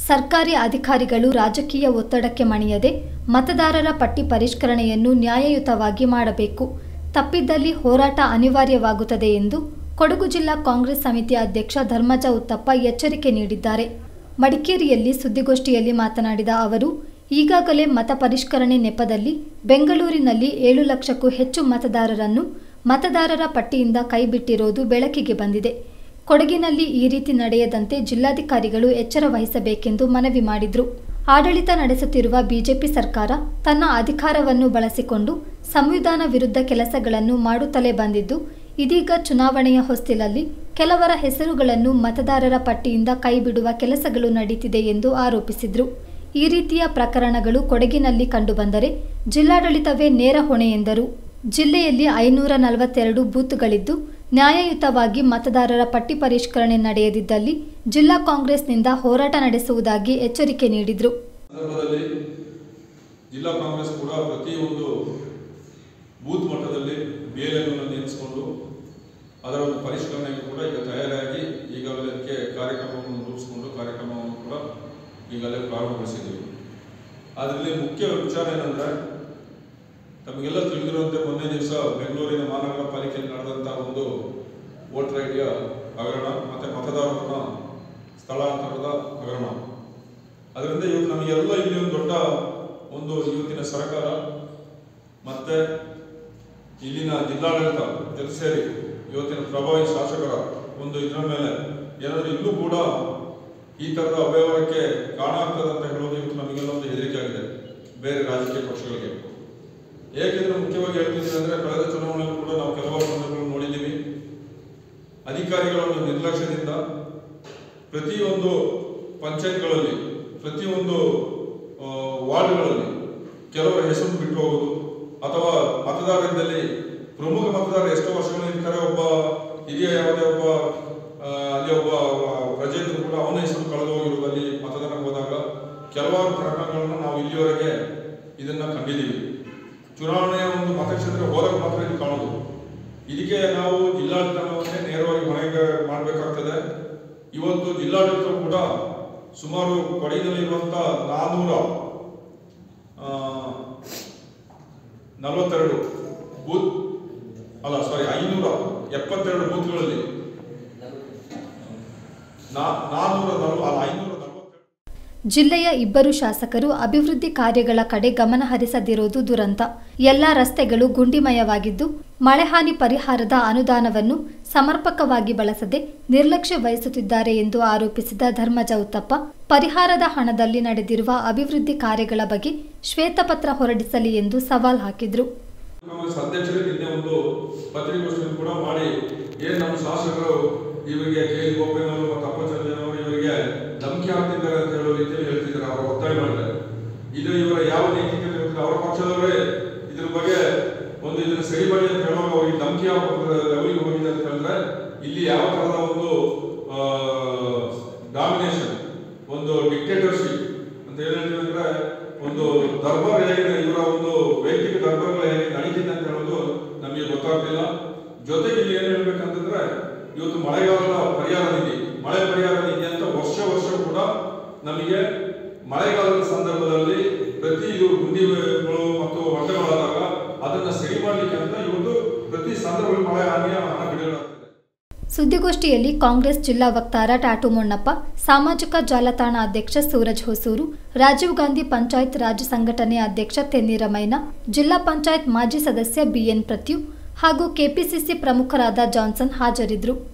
ಸರ್ಕಾರಿ ಅಧಿಕಾರಿಗಳು ರಾಜಕೀಯ ಒತ್ತಡಕ್ಕೆ ಮಣಿಯದೆ ಮತದಾರರ ಪಟ್ಟಿ ಪರಿಷ್ಕರಣೆಯನ್ನು ನ್ಯಾಯಯುತವಾಗಿ ಮಾಡಬೇಕು ತಪ್ಪಿದ್ದಲ್ಲಿ ಹೋರಾಟ ಅನಿವಾರ್ಯವಾಗುತ್ತದೆ ಎಂದು ಕೊಡಗು ಜಿಲ್ಲಾ ಕಾಂಗ್ರೆಸ್ ಸಮಿತಿ ಅಧ್ಯಕ್ಷ ಧರ್ಮಜ ಉತ್ತಪ್ಪ ಎಚ್ಚರಿಕೆ ನೀಡಿದ್ದಾರೆ ಮಡಿಕೇರಿಯಲ್ಲಿ ಸುದ್ದಿಗೋಷ್ಠಿಯಲ್ಲಿ ಮಾತನಾಡಿದ ಅವರು ಈಗಾಗಲೇ ಮತ ಪರಿಷ್ಕರಣೆ ನೆಪದಲ್ಲಿ ಬೆಂಗಳೂರಿನಲ್ಲಿ ಏಳು ಲಕ್ಷಕ್ಕೂ ಹೆಚ್ಚು ಮತದಾರರನ್ನು ಮತದಾರರ ಪಟ್ಟಿಯಿಂದ ಕೈಬಿಟ್ಟಿರೋದು ಬೆಳಕಿಗೆ ಬಂದಿದೆ ಕೊಡಗಿನಲ್ಲಿ ಈ ರೀತಿ ನಡೆಯದಂತೆ ಜಿಲ್ಲಾಧಿಕಾರಿಗಳು ಎಚ್ಚರ ವಹಿಸಬೇಕೆಂದು ಮನವಿ ಮಾಡಿದರು ಆಡಳಿತ ನಡೆಸುತ್ತಿರುವ ಬಿಜೆಪಿ ಸರ್ಕಾರ ತನ್ನ ಅಧಿಕಾರವನ್ನು ಬಳಸಿಕೊಂಡು ಸಂವಿಧಾನ ವಿರುದ್ಧ ಕೆಲಸಗಳನ್ನು ಮಾಡುತ್ತಲೇ ಬಂದಿದ್ದು ಇದೀಗ ಚುನಾವಣೆಯ ಹೊಸ್ತಿಲಲ್ಲಿ ಕೆಲವರ ಹೆಸರುಗಳನ್ನು ಮತದಾರರ ಪಟ್ಟಿಯಿಂದ ಕೈಬಿಡುವ ಕೆಲಸಗಳು ನಡೀತಿದೆ ಎಂದು ಆರೋಪಿಸಿದರು ಈ ರೀತಿಯ ಪ್ರಕರಣಗಳು ಕೊಡಗಿನಲ್ಲಿ ಕಂಡುಬಂದರೆ ಜಿಲ್ಲಾಡಳಿತವೇ ನೇರ ಹೊಣೆ ಎಂದರು ಜಿಲ್ಲೆಯಲ್ಲಿ ಐನೂರ ನಲವತ್ತೆರಡು ಬೂತ್ಗಳಿದ್ದು ನ್ಯಾಯಯುತವಾಗಿ ಮತದಾರರ ಪಟ್ಟಿ ಪರಿಷ್ಕರಣೆ ನಡೆಯದಿದ್ದಲ್ಲಿ ಜಿಲ್ಲಾ ಕಾಂಗ್ರೆಸ್ನಿಂದ ಹೋರಾಟ ನಡೆಸುವುದಾಗಿ ಎಚ್ಚರಿಕೆ ನೀಡಿದರು ಸಂದರ್ಭದಲ್ಲಿ ಜಿಲ್ಲಾ ಕಾಂಗ್ರೆಸ್ ಕೂಡ ಪ್ರತಿಯೊಂದು ಬೂತ್ ಮಟ್ಟದಲ್ಲಿ ಬೇಲೆಗಳನ್ನು ನೇಮಿಸಿಕೊಂಡು ಅದರ ಒಂದು ಪರಿಷ್ಕರಣೆಗೆ ಕೂಡ ಈಗ ತಯಾರಾಗಿ ಈಗಾಗಲೇ ಅದಕ್ಕೆ ಕಾರ್ಯಕ್ರಮವನ್ನು ರೂಪಿಸಿಕೊಂಡು ಕಾರ್ಯಕ್ರಮವನ್ನು ಕೂಡ ಈಗಾಗಲೇ ಪ್ರಾರಂಭಗೊಳಿಸಿದ್ದೀವಿ ಅದರಲ್ಲಿ ಮುಖ್ಯ ವಿಚಾರ ಏನಂದ್ರೆ ತಮಗೆಲ್ಲ ತಿಳಿದಿರುವಂತೆ ಮೊನ್ನೆ ದಿವಸ ಬೆಂಗಳೂರಿನ ಮಹಾನಗರ ಪಾಲಿಕೆಯಲ್ಲಿ ನಡೆದಂತಹ ಒಂದು ವೋಟರ್ ಐಡಿಯ ಹಗರಣ ಮತ್ತೆ ಮತದಾರರ ಸ್ಥಳಾಂತರದ ಹಗರಣ ಅದರಿಂದ ಇವತ್ತು ನಮಗೆಲ್ಲ ಇಲ್ಲಿ ಒಂದು ದೊಡ್ಡ ಒಂದು ಇವತ್ತಿನ ಸರ್ಕಾರ ಮತ್ತೆ ಇಲ್ಲಿನ ಜಿಲ್ಲಾಡಳಿತ ಜೊತೆ ಸೇರಿ ಇವತ್ತಿನ ಪ್ರಭಾವಿ ಶಾಸಕರ ಒಂದು ಇದರ ಮೇಲೆ ಏನಾದರೂ ಇಲ್ಲೂ ಕೂಡ ಈ ಥರದ ಅವ್ಯವಹಾರಕ್ಕೆ ಕಾರಣ ಆಗ್ತದೆ ಅಂತ ಹೇಳೋದು ಇವತ್ತು ನಮಗೆಲ್ಲ ಒಂದು ಹೆದರಿಕೆ ಆಗಿದೆ ಬೇರೆ ರಾಜಕೀಯ ಪಕ್ಷಗಳಿಗೆ ಏಕೆಂದ್ರೆ ಮುಖ್ಯವಾಗಿ ಹೇಳ್ತಿದ್ದೀನಿ ಅಂದ್ರೆ ಕಳೆದ ಚುನಾವಣೆಯಲ್ಲಿ ಕೂಡ ನಾವು ಕೆಲವಾರು ಸಂದರ್ಭಗಳನ್ನು ನೋಡಿದ್ದೀವಿ ಅಧಿಕಾರಿಗಳ ಒಂದು ನಿರ್ಲಕ್ಷ್ಯದಿಂದ ಪ್ರತಿಯೊಂದು ಪಂಚಾಯತ್ಗಳಲ್ಲಿ ಪ್ರತಿಯೊಂದು ಆ, ವಾರ್ಡ್ಗಳಲ್ಲಿ ಕೆಲವರ ಹೆಸರು ಬಿಟ್ಟು ಹೋಗುದು ಅಥವಾ ಮತದಾರರಲ್ಲಿ ಪ್ರಮುಖ ಮತದಾರ ಎಷ್ಟೋ ವರ್ಷಗಳಿಂದ ಇರ್ತಾರೆ ಒಬ್ಬ ಹಿರಿಯ ಯಾವುದೇ ಒಬ್ಬ ಆ, ಅಲ್ಲಿ ಒಬ್ಬ ಪ್ರಜೆ ಇದ್ರೂ ಕೂಡ ಅವನ ಹೆಸರು ಕಳೆದು ಹೋಗಿರುವುದು ಅಲ್ಲಿ ಮತದಾನಕ್ಕೆ ಹೋದಾಗ ಕೆಲವಾರು ಪ್ರಕರಣಗಳನ್ನು ನಾವು ಇಲ್ಲಿಯವರೆಗೆ ಇದನ್ನ ಕಂಡಿದ್ದೀವಿ ಚುನಾವಣೆಯ ಒಂದು ಮತಕ್ಷೇತ್ರ ಹೋದಾಗ ಮಾತ್ರ ಇದು ಕಾಣೋದು ಇದಕ್ಕೆ ನಾವು ಜಿಲ್ಲಾಡಳಿತವನ್ನೇ ನೇರವಾಗಿ ಹೊಣೆಗೆ ಮಾಡಬೇಕಾಗ್ತದೆ ಇವತ್ತು ಜಿಲ್ಲಾಡಳಿತ ಕೂಡ ಸುಮಾರು ಕೊಡಗಿನಲ್ಲಿರುವಂತ ನಾನ್ನೂರ ಆ, ನಲವತ್ತೆರಡು ಬೂತ್ ಅಲ್ಲ ಸಾರಿ ಐನೂರ ಎಪ್ಪತ್ತೆರಡು ಬೂತ್ಗಳಲ್ಲಿ ನಾ- ನಾನ್ನೂರ ನಲವ ಅಲ್ಲ ಐನೂರ ನಲವತ್ತೆರಡು ಜಿಲ್ಲೆಯ ಇಬ್ಬರು ಶಾಸಕರು ಅಭಿವೃದ್ಧಿ ಕಾರ್ಯಗಳ ಕಡೆ ಗಮನ ಹರಿಸದಿರೋದು ದುರಂತ ಎಲ್ಲ ರಸ್ತೆಗಳು ಗುಂಡಿಮಯವಾಗಿದ್ದು ಮಳೆಹಾನಿ ಪರಿಹಾರದ ಅನುದಾನವನ್ನು ಸಮರ್ಪಕವಾಗಿ ಬಳಸದೆ ನಿರ್ಲಕ್ಷ್ಯ ವಹಿಸುತ್ತಿದ್ದಾರೆ ಎಂದು ಆರೋಪಿಸಿದ ಧರ್ಮಜ ಉತ್ತಪ್ಪ ಪರಿಹಾರದ ಹಣದಲ್ಲಿ ನಡೆದಿರುವ ಅಭಿವೃದ್ಧಿ ಕಾರ್ಯಗಳ ಬಗ್ಗೆ ಶ್ವೇತಪತ್ರ ಹೊರಡಿಸಲಿ ಎಂದು ಸವಾಲ್ ಹಾಕಿದರು ಕಾಂಗ್ರೆಸ್ ಅಧ್ಯಕ್ಷರು ನಿನ್ನೆ ಒಂದು ಪತ್ರಿಕಾಗೋಷ್ಠಿಯನ್ನು ಕೂಡ ಮಾಡಿ ಏನ್ ನಮ್ಮ ಶಾಸಕರು ಇವರಿಗೆ ಕೆ ಎಲ್ ಗೋಪಯ್ಯನವರು ಮತ್ತು ಅಪ್ಪಚಂದ್ರನವರು ಇವರಿಗೆ ಧಮಕಿ ಹಾಕ್ತಿದ್ದಾರೆ ಅಂತ ಹೇಳೋ ರೀತಿಯಲ್ಲಿ ಹೇಳ್ತಿದ್ದಾರೆ ಅವರ ಒತ್ತಾಯ ಮಾಡಿದ್ದಾರೆ ಇದು ಇವರ ಯಾವ ನೈತಿಕತೆ ಇರ್ತದೆ ಅವರ ಪಕ್ಷದವರೇ ಇದ್ರ ಬಗ್ಗೆ ಒಂದು ಇದನ್ನ ಸರಿ ಮಾಡಿ ಅಂತ ಹೇಳುವಾಗ ಅವರಿಗೆ ಧಮಕಿ ಹಾಕುವ ಲೆವೆಲ್ಗೆ ಹೋಗಿದೆ ಅಂತ ಹೇಳಿದ್ರೆ ಇಲ್ಲಿ ಯಾವ ತರಹದ ಒಂದು ಡಾಮಿನೇಷನ್ ಒಂದು ಡಿಕ್ಟೇಟರ್ಶಿಪ್ ಅಂತ ಏನ್ ಹೇಳ್ತೀವಿ ಅಂದ್ರೆ ಒಂದು ದರ್ಬಾರ್ ಹೇಗಿದೆ ಇವರ ಒಂದು ವೈಯಕ್ತಿಕ ದರ್ಬಾರ್ಗಳು ಹೇಗೆ ನಡೀತಿದೆ ಅಂತ ಹೇಳೋದು ನಮಗೆ ಗೊತ್ತಾಗ್ತಿಲ್ಲ ಜೊತೆಗೆ ಇಲ್ಲಿ ಏನ್ ಹೇಳ್ಬೇಕಂತಂದ್ರೆ ಇವತ್ತು ಮಳೆಗಾಲದ ಪರಿಹಾರ ನಿಧಿ ಮಳೆ ಪರಿಹಾರ ನಿಧಿ ಅಂತ ವರ್ಷ ವರ್ಷ ಕೂಡ ನಮಗೆ ಮಳೆಗಾಲದ ಸಂದರ್ಭದಲ್ಲಿ ಪ್ರತಿ ಇದು ಗುಂಡಿಗಳು ಮತ್ತು ಹೊಟ್ಟೆಗಳಾದಾಗ ಅದನ್ನ ಸರಿ ಮಾಡ್ಲಿಕ್ಕೆ ಅಂತ ಇವತ್ತು ಪ್ರತಿ ಸಂದರ್ಭದಲ್ಲಿ ಮಳೆ ಹಾನಿಯ ಹಣ ಬಿಡುಗಡೆ ಸುದ್ದಿಗೋಷ್ಠಿಯಲ್ಲಿ ಕಾಂಗ್ರೆಸ್ ಜಿಲ್ಲಾ ವಕ್ತಾರ ಟಾಟು ಮೊಣ್ಣಪ್ಪ ಸಾಮಾಜಿಕ ಜಾಲತಾಣ ಅಧ್ಯಕ್ಷ ಸೂರಜ್ ಹೊಸೂರು ರಾಜೀವ್ ಗಾಂಧಿ ಪಂಚಾಯತ್ ರಾಜ್ ಸಂಘಟನೆ ಅಧ್ಯಕ್ಷ ತೆನ್ನೀರ ಮೈನಾ ಜಿಲ್ಲಾ ಪಂಚಾಯತ್ ಮಾಜಿ ಸದಸ್ಯ ಬಿಎನ್ ಪ್ರತ್ಯು ಹಾಗೂ ಕೆಪಿಸಿಸಿ ಪ್ರಮುಖರಾದ ಜಾನ್ಸನ್ ಹಾಜರಿದ್ದರು